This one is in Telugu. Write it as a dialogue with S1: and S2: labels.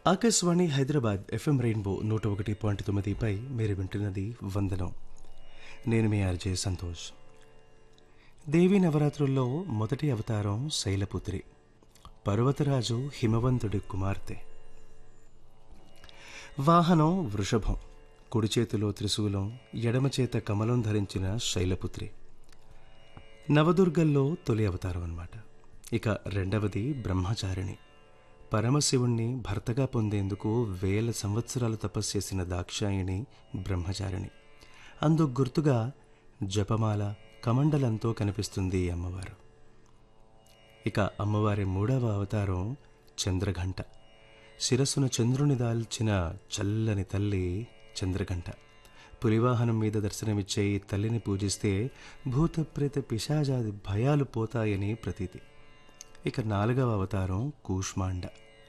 S1: ఆకాశవాణి హైదరాబాద్ ఎఫ్ఎం రెయిన్బో నూట ఒకటి పాయింట్ తొమ్మిదిపై మీరు వింటున్నది వందనం నేను మీ ఆర్జే సంతోష్ దేవీ నవరాత్రుల్లో మొదటి అవతారం శైలపుత్రి పర్వతరాజు హిమవంతుడి కుమార్తె వాహనం వృషభం కుడి చేతిలో త్రిశూలం ఎడమ చేత కమలం ధరించిన శైలపుత్రి నవదుర్గల్లో తొలి అవతారం అన్నమాట ఇక రెండవది బ్రహ్మచారిణి పరమశివుణ్ణి భర్తగా పొందేందుకు వేల సంవత్సరాలు తపస్సు చేసిన దాక్షాయిణి బ్రహ్మచారిణి అందుకు గుర్తుగా జపమాల కమండలంతో కనిపిస్తుంది ఈ అమ్మవారు ఇక అమ్మవారి మూడవ అవతారం చంద్రఘంట శిరస్సున చంద్రుని దాల్చిన చల్లని తల్లి చంద్రఘంట పులివాహనం మీద దర్శనమిచ్చే ఈ తల్లిని పూజిస్తే భూతప్రేత పిశాజాది భయాలు పోతాయని ప్రతీతి ఇక నాలుగవ అవతారం కూష్మాండ